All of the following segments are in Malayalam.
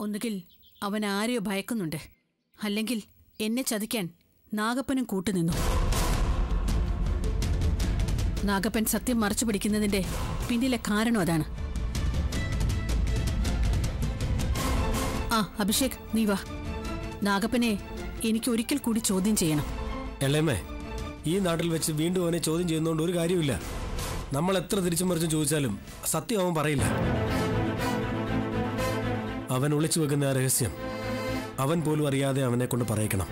ഒന്നുകിൽ അവൻ ആരെയോ ഭയക്കുന്നുണ്ട് അല്ലെങ്കിൽ എന്നെ ചതിക്കാൻ നാഗപ്പനും കൂട്ടുനിന്നു നാഗപ്പൻ സത്യം മറച്ചു പിടിക്കുന്നതിന്റെ പിന്നിലെ കാരണം അതാണ് ആ അഭിഷേക് നീ വാ നാഗപ്പനെ എനിക്ക് ഒരിക്കൽ കൂടി ചോദ്യം ചെയ്യണം എളേമേ ഈ നാട്ടിൽ വെച്ച് വീണ്ടും അവനെ ചോദ്യം ചെയ്യുന്നതുകൊണ്ട് ഒരു കാര്യമില്ല നമ്മൾ എത്ര തിരിച്ചും മറിച്ചും ചോദിച്ചാലും സത്യം അവൻ പറയില്ല അവൻ ഒളിച്ചു വെക്കുന്ന ആ രഹസ്യം അവൻ പോലും അറിയാതെ അവനെ കൊണ്ട് പറയിക്കണം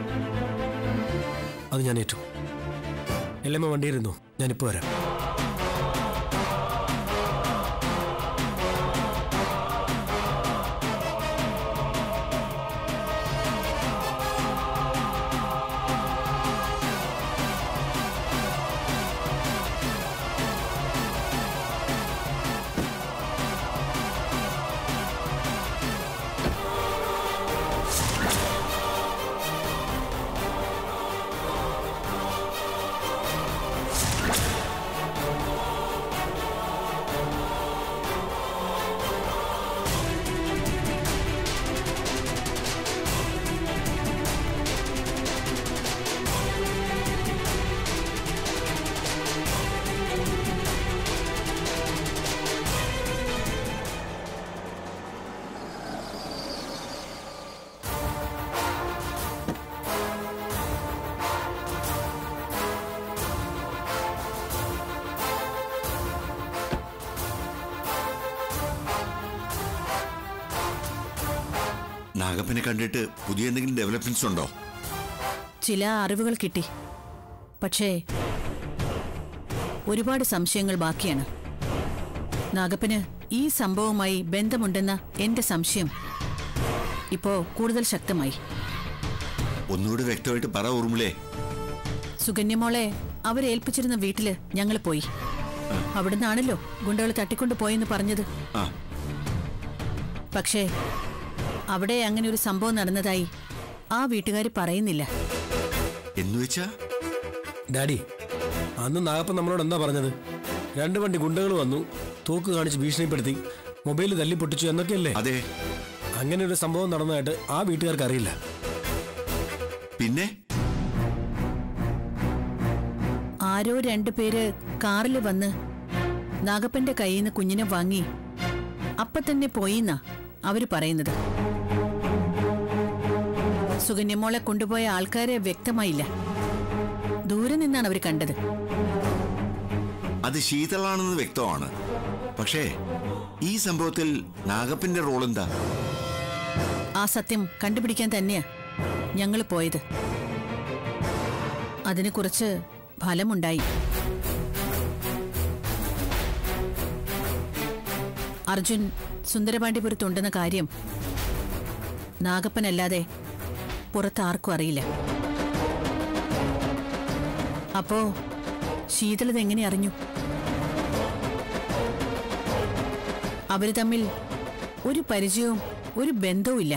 അത് ഞാൻ ഏറ്റു എല്ലമ്മ വണ്ടിയിരുന്നു ഞാനിപ്പോ വരാം നാഗപ്പനെ കണ്ടിട്ട് പുതിയ എന്തെങ്കിലും ഡെവലപ്മെന്റ്സ് ഉണ്ടോ ചില അറിവുകൾ കിട്ടി പക്ഷേ ഒരുപാട് സംശയങ്ങൾ ബാക്കിയാണ് നാഗപ്പന് ഈ സംഭവവുമായി ബന്ധമുണ്ടെന്ന എന്റെ സംശയം ഇപ്പോ കൂടുതൽ ശക്തമായി ഒന്നുകൂടി വ്യക്തമായിട്ട് പറ ഊർമിളേ സുകന്യമോളെ അവരേൽപ്പിച്ചിരുന്ന വീട്ടില് ഞങ്ങൾ പോയി അവിടുന്നാണല്ലോ ഗുണ്ടകൾ തട്ടിക്കൊണ്ടു പോയെന്ന് പറഞ്ഞത് ആ പക്ഷേ അവിടെ അങ്ങനെ ഒരു സംഭവം നടന്നതായി ആ വീട്ടുകാർ പറയുന്നില്ല എന്ന് വെച്ചാ ഡാഡി അന്ന് നാഗപ്പൻ നമ്മളോട് എന്താ പറഞ്ഞത് രണ്ട് വണ്ടി ഗുണ്ടകൾ വന്നു തോക്ക് കാണിച്ച് ഭീഷണിപ്പെടുത്തി മൊബൈൽ തല്ലി പൊട്ടിച്ചു എന്നൊക്കെയല്ലേ അതെ അങ്ങനെ ഒരു സംഭവം നടന്നതായിട്ട് ആ വീട്ടുകാർക്ക് അറിയില്ല പിന്നെ ആരോ രണ്ടുപേര് കാറിൽ വന്ന് നാഗപ്പന്റെ കയ്യിൽ നിന്ന് കുഞ്ഞിനെ വാങ്ങി അപ്പൊ തന്നെ പോയിന്നാ അവര് പറയുന്നത് സുകന്യമോളെ കൊണ്ടുപോയ ആൾക്കാരെ വ്യക്തമായില്ല ദൂരെ നിന്നാണ് അവർ കണ്ടത് അത് ശീതളാണെന്ന് വ്യക്തമാണ് പക്ഷേ ഈ സംഭവത്തിൽ നാഗപ്പന്റെ റോൾ എന്താ ആ സത്യം കണ്ടുപിടിക്കാൻ തന്നെയാ ഞങ്ങൾ പോയത് അതിന് കുറച്ച് ഫലമുണ്ടായി അർജുൻ സുന്ദരപാണ്ഡിപുരത്തുണ്ടെന്ന കാര്യം നാഗപ്പനല്ലാതെ പുറത്ത് ആർക്കും അറിയില്ല അപ്പോ ശീതളത് എങ്ങനെ അറിഞ്ഞു അവര് തമ്മിൽ ഒരു പരിചയവും ഒരു ബന്ധവും ഇല്ല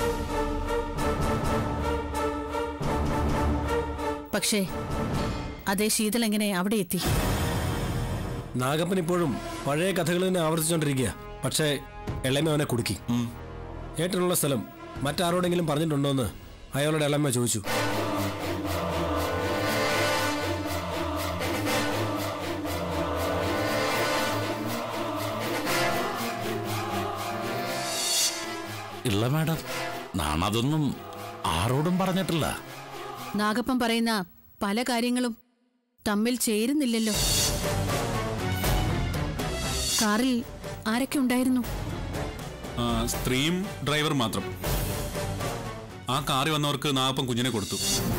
പക്ഷേ അതേ ശീതൾ എങ്ങനെ അവിടെ എത്തി നാഗപ്പൻ ഇപ്പോഴും പഴയ കഥകൾ തന്നെ ആവർത്തിച്ചുകൊണ്ടിരിക്കുക പക്ഷേ എളമ അവനെ കുടുക്കി ഏട്ടനുള്ള സ്ഥലം മറ്റാരോടെങ്കിലും പറഞ്ഞിട്ടുണ്ടോ എന്ന് അയാളുടെ എളമ ചോദിച്ചു ഇല്ല മാഡം നാണതൊന്നും ആരോടും പറഞ്ഞിട്ടില്ല നാഗപ്പൻ പറയുന്ന പല കാര്യങ്ങളും തമ്മിൽ ചേരുന്നില്ലല്ലോ കാറിൽ ആരൊക്കെ ഉണ്ടായിരുന്നു ആ, സ്ത്രീയും ഡ്രൈവർ മാത്രം ആ കാറിൽ വന്നവർക്ക് നാഗപ്പൻ കുഞ്ഞിനെ കൊടുത്തു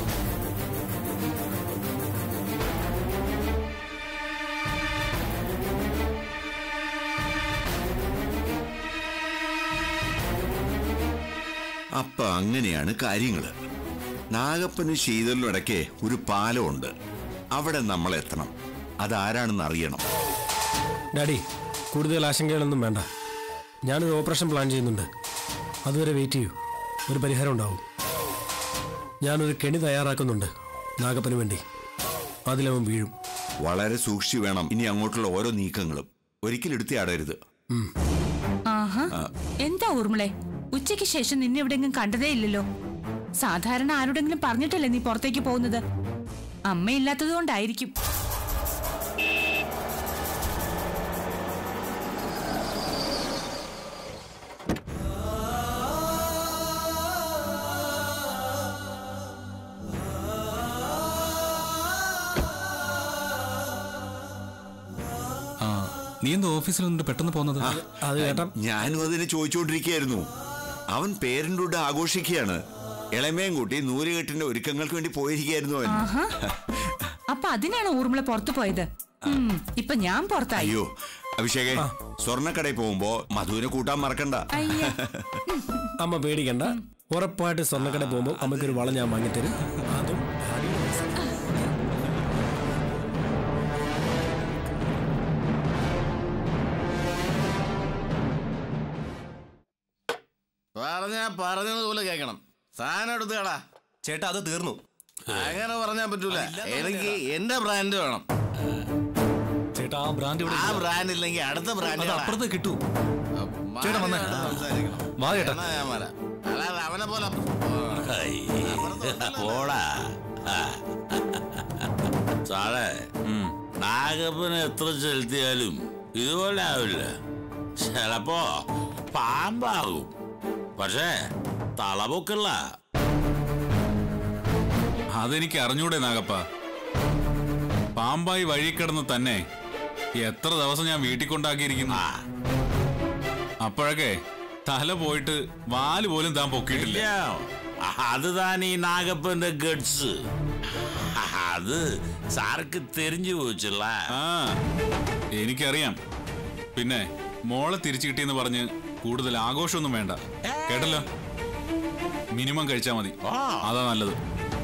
അപ്പൊ അങ്ങനെയാണ് കാര്യങ്ങള് നാഗപ്പനും ശീതളിനും ഇടയ്ക്ക് ഒരു പാലമുണ്ട് അവിടെ നമ്മൾ എത്തണം അതാരാണെന്ന് അറിയണം ഡാഡി കൂടുതൽ ആശങ്കകളൊന്നും വേണ്ട ഞാനൊരു ഓപ്പറേഷൻ പ്ലാൻ ചെയ്യുന്നുണ്ട് അതുവരെ വെയിറ്റ് ചെയ്യൂ ഒരു പരിഹാരം ഉണ്ടാവും ഞാനൊരു കെണി തയ്യാറാക്കുന്നുണ്ട് നാഗപ്പന് വേണ്ടി അതിലവൻ വീഴും വളരെ സൂക്ഷിച്ചു വേണം ഇനി അങ്ങോട്ടുള്ള ഓരോ നീക്കങ്ങളും ഒരിക്കലും എടുത്തിയാടരുത് ആഹാ എന്താ ഊർമിളെ ഉച്ചയ്ക്ക് ശേഷം നിന്നെ എവിടെയെങ്കിലും കണ്ടതേ ഇല്ലല്ലോ സാധാരണ ആരോടെങ്കിലും പറഞ്ഞിട്ടല്ലേ നീ പുറത്തേക്ക് പോകുന്നത് അമ്മയില്ലാത്തത് കൊണ്ടായിരിക്കും ആ നീ എന്താ ഓഫീസിൽ നിന്നിട്ട് പെട്ടെന്ന് പോകുന്നത് അത് ചേട്ടാ ഞാനും അതിനെ ചോദിച്ചുകൊണ്ടിരിക്കുകയായിരുന്നു അവൻ പേരൻ്റുടെ ആഘോഷിക്കുകയാണ് ഇളമയും കൂട്ടി നൂലുകെട്ടിന്റെ ഒരുക്കങ്ങൾക്ക് വേണ്ടി പോയിരിക്കുകയായിരുന്നു അവൻ ആഹാ അപ്പൊ അതിനാണ് ഊർമിള പുറത്തു പോയത് ഉം, ഇപ്പൊ ഞാൻ പുറത്തായി അയ്യോ അഭിഷേകേ സ്വർണ്ണക്കടയിൽ പോകുമ്പോ മധുവിനെ കൂട്ടാൻ മറക്കണ്ട അയ്യ അമ്മ പേടിക്കണ്ട ഉറപ്പായിട്ട് സ്വർണ്ണക്കട പോകുമ്പോൾ അമ്മയ്ക്കൊരു വള ഞാൻ വാങ്ങിത്തരും അതും ഡാഡിയുടെ പൈസ. പറഞ്ഞ പറഞ്ഞതുപോലെ കേൾക്കണം സാധനം എടുത്ത് കേടാ ചേട്ടാ അത് തീർന്നു അങ്ങനെ പറഞ്ഞാൻ പറ്റൂല എനിക്ക് എന്റെ ബ്രാൻഡ് വേണം ചേട്ടാ ആ ബ്രാൻഡ് ഇവിടെ ആ ഇല്ല. ബ്രാൻഡ് ഇല്ലെങ്കിൽ അടുത്ത ബ്രാൻഡ് അത് അപ്പുറത്ത് കിട്ടൂ ചേട്ടാ, വന്നേ. വാ ചേട്ടാ. ഞാൻ വരാം അല്ലാതെ അവനെ പോലെ പോടാ സാറേ നാഗപ്പന് എത്ര ചെലുത്തിയാലും ഇതുപോലെ ആവില്ല ചിലപ്പോ പാമ്പാകും പക്ഷേ തളപൊക്കല്ല അതെനിക്ക് അറിഞ്ഞൂടെ നാഗപ്പ പാമ്പായി വഴി കിടന്ന് തന്നെ എത്ര ദിവസം ഞാൻ വീട്ടിൽ കൊണ്ടാക്കിയിരിക്കുന്നു ആ അപ്പോഴൊക്കെ തല പോയിട്ട് വാല് പോലും താൻ പൊക്കിയിട്ടില്ല ഇല്ല അത് താൻ ഈ നാഗപ്പന്റെ ഗഡ്സ് അത് സാർക്ക് തെരിഞ്ഞു പോയിച്ചുള്ള ആ എനിക്കറിയാം പിന്നെ മോളെ തിരിച്ചു കിട്ടിയെന്ന് പറഞ്ഞ് കൂടുതൽ ആഘോഷമൊന്നും വേണ്ട കേട്ടല്ലോ മിനിമം കഴിച്ചാ മതി അതാ നല്ലത്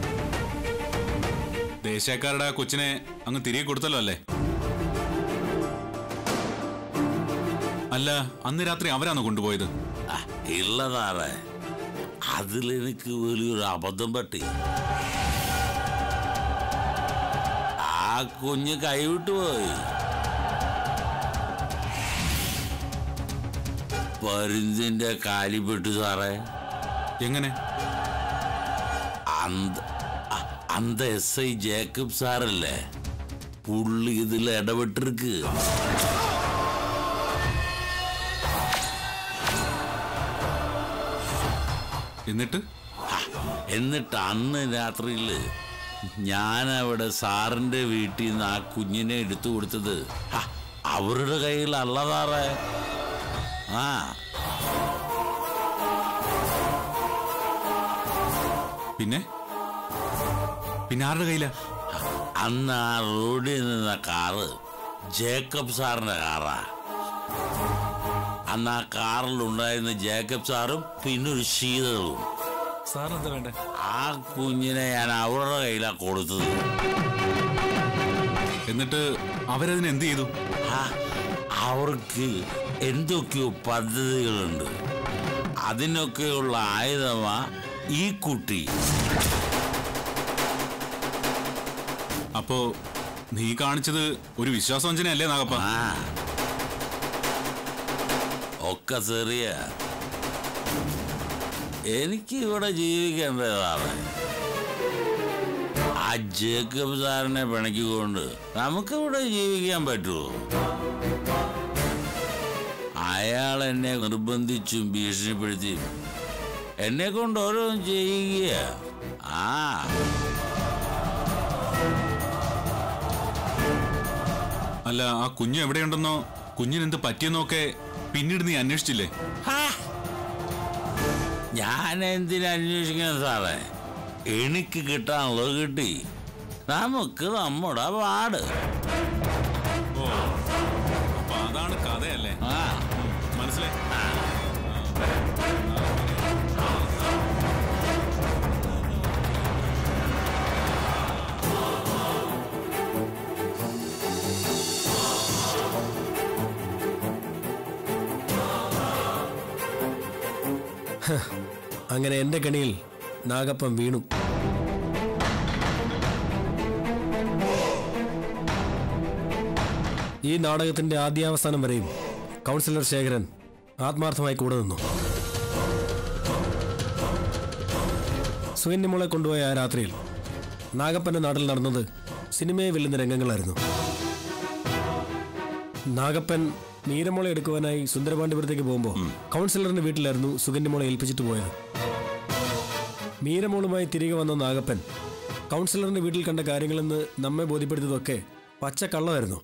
ദേശക്കാരുടെ ആ കൊച്ചിനെ അങ്ങ് തിരികെ കൊടുത്തല്ലോ അല്ലേ അല്ല അന്ന് രാത്രി അവരാണോ കൊണ്ടുപോയത് ഇല്ലതാറേ അതിലെനിക്ക് വലിയൊരു അബദ്ധം പറ്റി ആ കുഞ്ഞ് കൈവിട്ടു പോയി പരുന്തിന്റെ കാലിപ്പെട്ടു സാറേ എങ്ങനെ അന്ത അ- അന്ത എസ് ഐ ജേക്കബ് സാറല്ലേ പുള്ളി ഇതിൽ ഇടപെട്ടിருக்கு എന്നിട്ട് എന്നിട്ട് അന്ന് രാത്രിയിൽ ഞാൻ അവിടെ സാറിന്റെ വീട്ടിൽ നിന്ന് ആ കുഞ്ഞിനെ എടുത്തു കൊടുത്തത് ഹ, അവരുടെ കയ്യിൽ അല്ലതാറേ ആ പിന്നെ പിന്നെ ആരുടെ കയ്യിലാ അന്ന് ആ റോഡിൽ നിന്ന കാറ് ജേക്കബ് സാറിന്റെ കാറാ അന്ന് ആ കാറിൽ ഉണ്ടായിരുന്ന ജേക്കബ് സാറും പിന്നെ ഒരു ശീതളും സാറിന് എന്താ വേണ്ടേ ആ കുഞ്ഞിനെ ഞാൻ അവരുടെ കയ്യിലാ കൊടുത്തത് എന്നിട്ട് അവരതിന് എന്ത് ചെയ്തു ആ, അവർക്ക് എന്തൊക്കെയോ പദ്ധതികളുണ്ട് അതിനൊക്കെയുള്ള ആയുധമാ ഈ കുട്ടി അപ്പോ നീ കാണിച്ചത് ഒരു വിശ്വാസവഞ്ചനയല്ലേ നാഗപ്പ ആ ഒക്കെ ചെറിയ എനിക്ക് ഇവിടെ ജീവിക്കേണ്ടതാണ് ആ ജേക്കബ് സാറിനെ പിണക്കിക്കൊണ്ട് നമുക്കിവിടെ ജീവിക്കാൻ പറ്റുമോ അയാൾ എന്നെ നിർബന്ധിച്ചും ഭീഷണിപ്പെടുത്തിയും എന്നെ കൊണ്ട് ഓരോന്നും ചെയ്യുക ആ അല്ല ആ കുഞ്ഞ് എവിടെയുണ്ടെന്നോ കുഞ്ഞിനെന്ത് പറ്റിയെന്നോ ഒക്കെ പിന്നീട് നീ അന്വേഷിച്ചില്ലേ ഹാ! ഞാൻ എന്തിനാ അന്വേഷിക്കണം സാറേ എനിക്ക് കിട്ടാനുള്ളത് കിട്ടി നമുക്ക് നമ്മുടെ പാട് അപ്പൊ അതാണ് കഥയല്ലേ ആ മനസ്സിലായി അങ്ങനെ എൻ്റെ കണിയിൽ നാഗപ്പൻ വീണു ഈ നാടകത്തിന്റെ ആദ്യാവസാനം വരെയും കൗൺസിലർ ശേഖരൻ ആത്മാർത്ഥമായി കൂടെ നിന്നു സുകന്യമോളെ കൊണ്ടുപോയ ആ രാത്രിയിൽ നാഗപ്പന്റെ നാട്ടിൽ നടന്നത് സിനിമയെ വെല്ലുന്ന രംഗങ്ങളായിരുന്നു നാഗപ്പൻ നീരമോളെ എടുക്കുവാനായി സുന്ദരപാണ്ഡിപുരത്തേക്ക് പോകുമ്പോൾ കൗൺസിലറിന്റെ വീട്ടിലായിരുന്നു സുകന്യമോളെ ഏൽപ്പിച്ചിട്ട് പോയത് മീരമോളുമായി തിരികെ വന്ന നാഗപ്പൻ കൗൺസിലറിന്റെ വീട്ടിൽ കണ്ട കാര്യങ്ങളെന്ന് നമ്മെ ബോധ്യപ്പെടുത്തിയതൊക്കെ പച്ച കള്ളമായിരുന്നു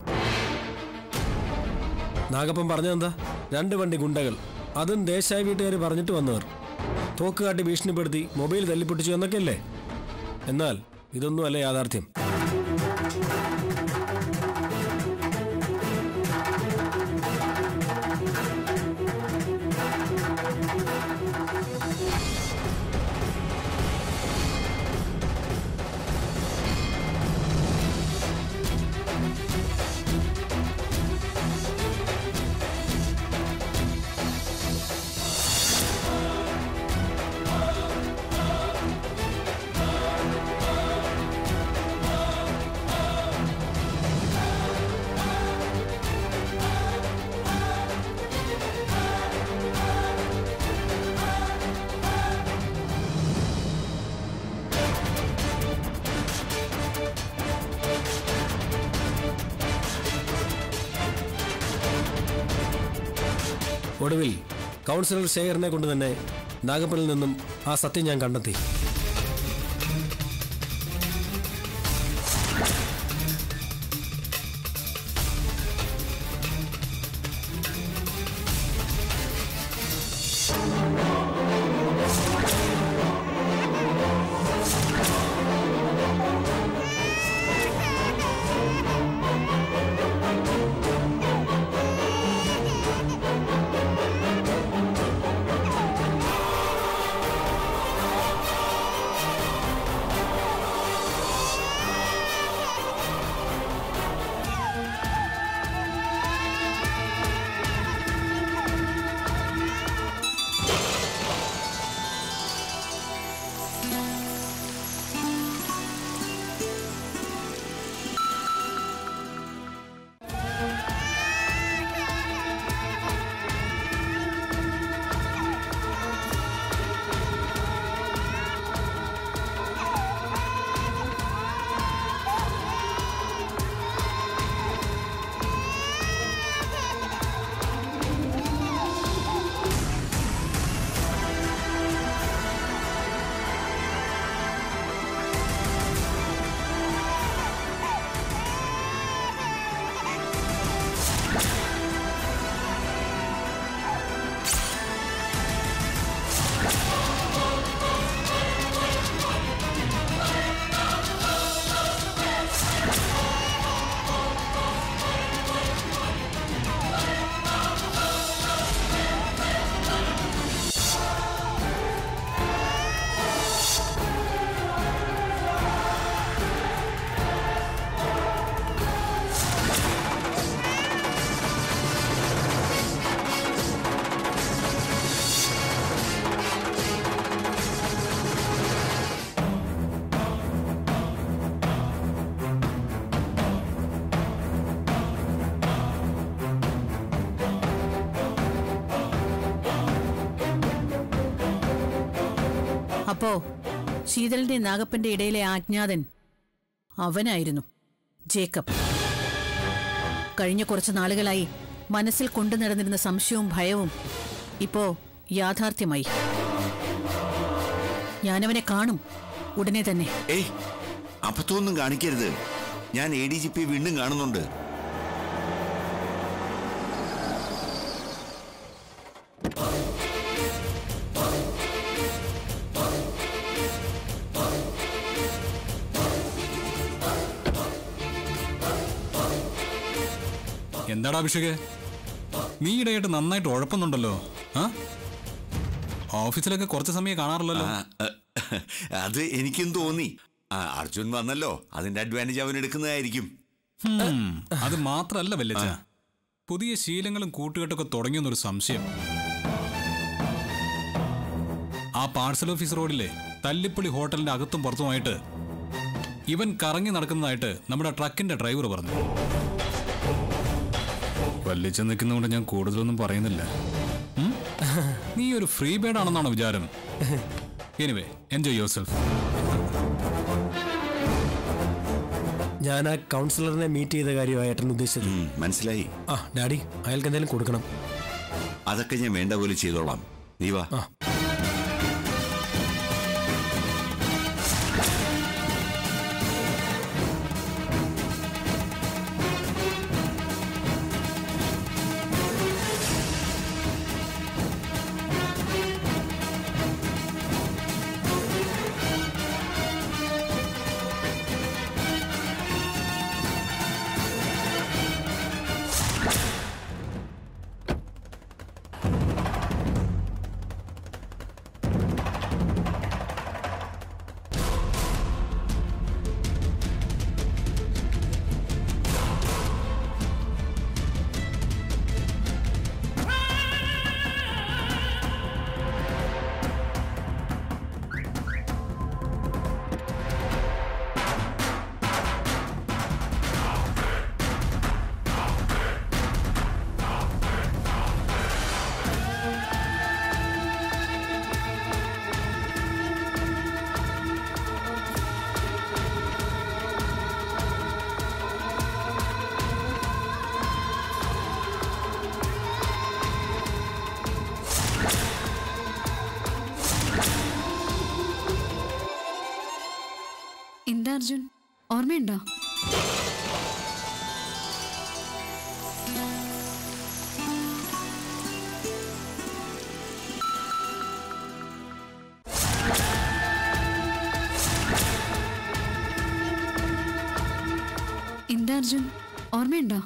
നാഗപ്പൻ പറഞ്ഞതെന്താ രണ്ട് വണ്ടി ഗുണ്ടകൾ അതും ദേശായ വീട്ടുകാർ പറഞ്ഞിട്ട് വന്നവർ തോക്ക് കാട്ടി ഭീഷണിപ്പെടുത്തി മൊബൈൽ തല്ലിപ്പൊട്ടിച്ചു എന്നൊക്കെയല്ലേ എന്നാൽ ഇതൊന്നും അല്ല യാഥാർത്ഥ്യം ഒടുവിൽ കൗൺസിലർ ശേഖരനെ കൊണ്ട് തന്നെ നാഗപ്പനിൽ നിന്നും ആ സത്യം ഞാൻ കണ്ടെത്തി അപ്പോ ശീതളിന്റെ നാഗപ്പന്റെ ഇടയിലെ ആജ്ഞാതൻ അവനായിരുന്നു ജേക്കബ് കഴിഞ്ഞ കുറച്ച് നാളുകളായി മനസ്സിൽ കൊണ്ടു നടന്നിരുന്ന സംശയവും ഭയവും ഇപ്പോ യാഥാർത്ഥ്യമായി ഞാനവനെ കാണും ഉടനെ തന്നെ ഏയ് അബദ്ധമൊന്നും കാണിക്കരുത് ഞാൻ എ ഡി ജി പി വീണ്ടും കാണുന്നുണ്ട് എന്താടാ അഭിഷേക് നീ ഇടയായിട്ട് നന്നായിട്ട് ഉഴപ്പുന്നുണ്ടല്ലോ ആ ഓഫീസിലൊക്കെ കുറച്ച് സമയം കാണാറില്ലല്ലോ ആ, അ, അത് എനിക്കും തോന്നി ആ, അർജുൻ വന്നല്ലോ അതിന്റെ അഡ്വാൻറ്റേജ് അവൻ എടുക്കുന്നതായിരിക്കും ഹും, അത് മാത്രല്ല വല്ലച്ച പുതിയ ശീലങ്ങളും കൂട്ടുകെട്ടൊക്കെ തുടങ്ങിയെന്നൊരു സംശയം ആ പാഴ്സൽ ഓഫീസ് റോഡിലെ തല്ലിപ്പള്ളി ഹോട്ടലിന്റെ അകത്തും പുറത്തുമായിട്ട് ഇവൻ കറങ്ങി നടക്കുന്നതായിട്ട് നമ്മുടെ ട്രക്കിന്റെ ഡ്രൈവർ പറഞ്ഞു വല്ലിച്ച നിൽക്കുന്നതുകൊണ്ട് ഞാൻ കൂടുതലൊന്നും പറയുന്നില്ല ഉം? നീ ഒരു ഫ്രീ ബേഡ് ആണെന്നാണോ വിചാരം എനിവേ എൻജോയ് യുവർ സെൽഫ് ഞാൻ ആ കൗൺസിലറിനെ മീറ്റ് ചെയ്ത കാര്യമാണ് ഏട്ടൻ ഉദ്ദേശിച്ചത് ഉം, മനസ്സിലായി ആ ഡാഡി അയാൾക്ക് എന്തെങ്കിലും കൊടുക്കണം അതൊക്കെ ഞാൻ വേണ്ട പോലെ ചെയ്തോളാം നീ വാ ആ. എന്താ അർജുൻ ഓർമ്മയുണ്ടോ എന്താ അർജുൻ ഓർമ്മയുണ്ടോ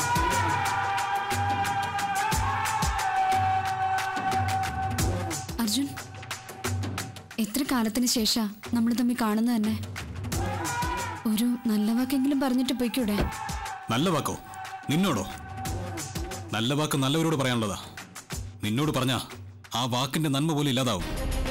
അർജുൻ എത്ര കാലത്തിന് ശേഷാ നമ്മൾ തമ്മിൽ കാണുന്നത് തന്നെ ഒരു നല്ല വാക്കെങ്കിലും പറഞ്ഞിട്ട് പോയിക്കൂടെ നല്ല വാക്കോ നിന്നോടോ നല്ല വാക്ക് നല്ലവരോട് പറയാനുള്ളതാ നിന്നോട് പറഞ്ഞ ആ വാക്കിന്റെ നന്മ പോലും ഇല്ലാതാവും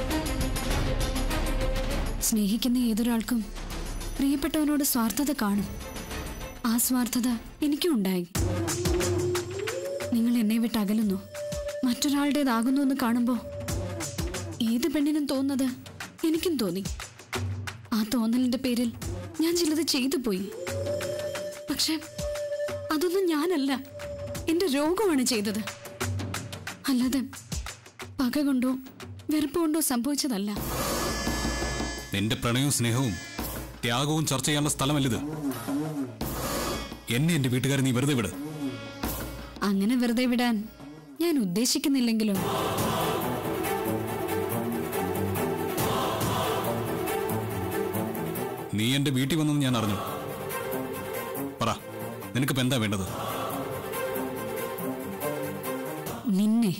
സ്നേഹിക്കുന്ന ഏതൊരാൾക്കും പ്രിയപ്പെട്ടവനോട് സ്വാർത്ഥത കാണും ആ സ്വാർത്ഥത എനിക്കും ഉണ്ടായി നിങ്ങൾ എന്നെ വിട്ട് അകലുന്നു മറ്റൊരാളുടേതാകുന്നു എന്ന് കാണുമ്പോൾ ഏത് പെണ്ണിനും തോന്നുന്നത് എനിക്കും തോന്നി ആ തോന്നലിന്റെ പേരിൽ ഞാൻ ചിലത് ചെയ്തു പോയി പക്ഷെ അതൊന്നും ഞാനല്ല എന്റെ രോഗമാണ് ചെയ്തത് അല്ലാതെ പക കൊണ്ടോ വെറുപ്പ് കൊണ്ടോ സംഭവിച്ചതല്ല നിന്റെ പ്രണയവും സ്നേഹവും ത്യാഗവും ചർച്ച ചെയ്യാനുള്ള സ്ഥലമല്ലിത് എന്നെ എന്റെ വീട്ടുകാരെ നീ വെറുതെ വിട് അങ്ങനെ വെറുതെ വിടാൻ ഞാൻ ഉദ്ദേശിക്കുന്നില്ലെങ്കിലും നീ എന്റെ വീട്ടിൽ വന്നെന്ന് ഞാൻ അറിഞ്ഞു പറ നിനക്കിപ്പോ എന്താ വേണ്ടത് നിന്നെ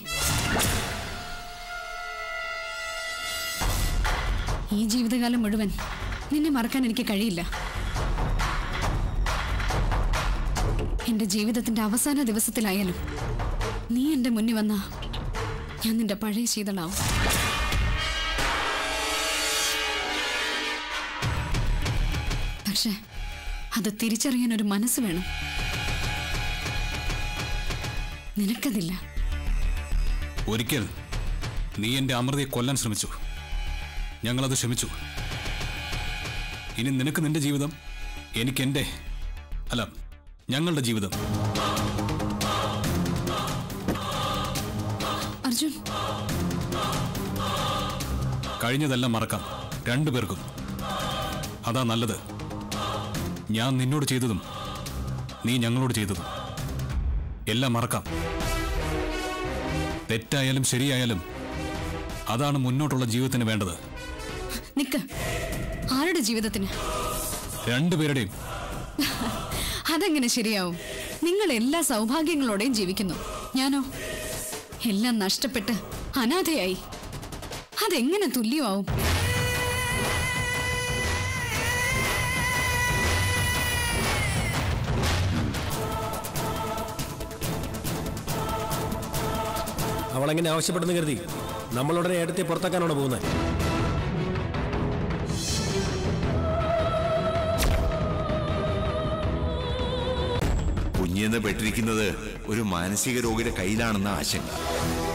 ഈ ജീവിതകാലം മുഴുവൻ നിന്നെ മറക്കാൻ എനിക്ക് കഴിയില്ല എന്റെ ജീവിതത്തിന്റെ അവസാന ദിവസത്തിലായാലും നീ എന്റെ മുന്നിൽ വന്ന ഞാൻ നിന്റെ പഴയ ശീതളാവും പക്ഷെ അത് തിരിച്ചറിയാൻ ഒരു മനസ്സ് വേണം നിനക്കതില്ല ഒരിക്കൽ നീ എന്റെ അമൃതയെ കൊല്ലാൻ ശ്രമിച്ചു ഞങ്ങളത് ക്ഷമിച്ചു ഇനി നിനക്ക് നിന്റെ ജീവിതം എനിക്ക് എന്റെ അല്ല ഞങ്ങളുടെ ജീവിതം അർജുൻ കഴിഞ്ഞതെല്ലാം മറക്കാം രണ്ടുപേർക്കും അതാ നല്ലത് ഞാൻ നിന്നോട് ചെയ്തതും നീ ഞങ്ങളോട് ചെയ്തതും എല്ലാം മറക്കാം തെറ്റായാലും ശരിയായാലും അതാണ് മുന്നോട്ടുള്ള ജീവിതത്തിന് വേണ്ടത് നിക്ക് ആരുടെ ജീവിതത്തിന് രണ്ടുപേരുടെയും അതെങ്ങനെ ശരിയാവും നിങ്ങൾ എല്ലാ സൗഭാഗ്യങ്ങളോടെയും ജീവിക്കുന്നു ഞാനോ എല്ലാം നഷ്ടപ്പെട്ട് അനാഥയായി അതെങ്ങനെ തുല്യമാവും അവളെങ്ങനെ ആവശ്യപ്പെടുന്നു കരുതി നമ്മളുടനെ ഏടത്തെ പുറത്താക്കാനാണ് പോകുന്നത് കുഞ്ഞെന്ന് പെട്ടിരിക്കുന്നത് ഒരു മാനസിക രോഗിയുടെ കയ്യിലാണെന്ന ആശങ്ക